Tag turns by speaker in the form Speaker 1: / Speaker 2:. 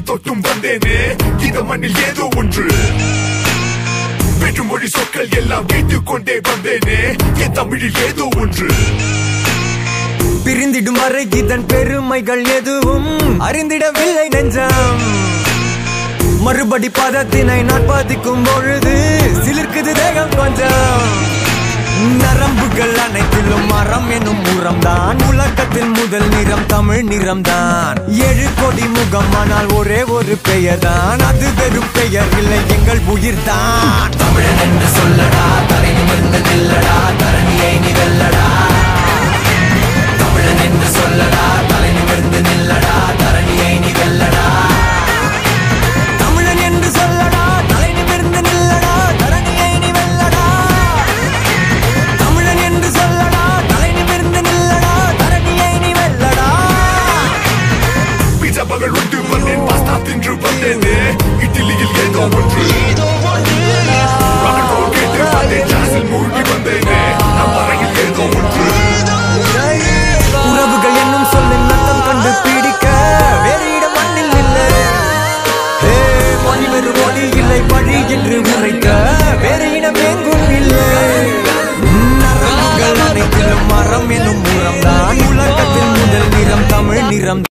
Speaker 1: தொட்டும் வந்தேனே இந்த மண்ணில் ஏதோ ஒன்று வேற்றுமொழி சொற்கள் எல்லாம் கேட்டுக் கொண்டே வந்தேனே என் தமிழில் ஏதோ ஒன்று
Speaker 2: பிரிந்திடும் வரை இதன் பெருமைகள் எதுவும் அறிந்திடவில்லை நெஞ்சம் மறுபடி பதத்தினை நான் பாதிக்கும் பொழுது சிலிர்க்குது தேகம் கொஞ்சம் நரம்புகள் அனைத்திலும் மரம் எனும் உரம்தான் உலகத்தில் முதல் நிறம் தமிழ் நிறம்தான் ஏழு கோடி முகம் ஆனால் ஒரே ஒரு பெயர் தான் அது வெறும் பெயர் இல்லை எங்கள் உயிர்தான் தமிழன் என்று சொல்லடா தலை நிமிர்ந்து நில்லடா தரணியை நீ வெல்லடா தமிழன் என்று சொல்லடா தலை நிமிர்ந்து நில்லடா தரணியை நீ வெல்லடா தமிழன் என்று சொல்லடா தலை நிமிர்ந்து நில்லடா தரணியை நீ வெல்லடா தமிழன் என்று சொல்லடா தலை நிமிர்ந்து நில்லடா தரணியை நீ வெல்லடா
Speaker 1: பீஜா பகல் உண்டு வந்தேன் பாஸ்தா தின்று வந்தேனே இட்லியில் ஏதோ ஒன்று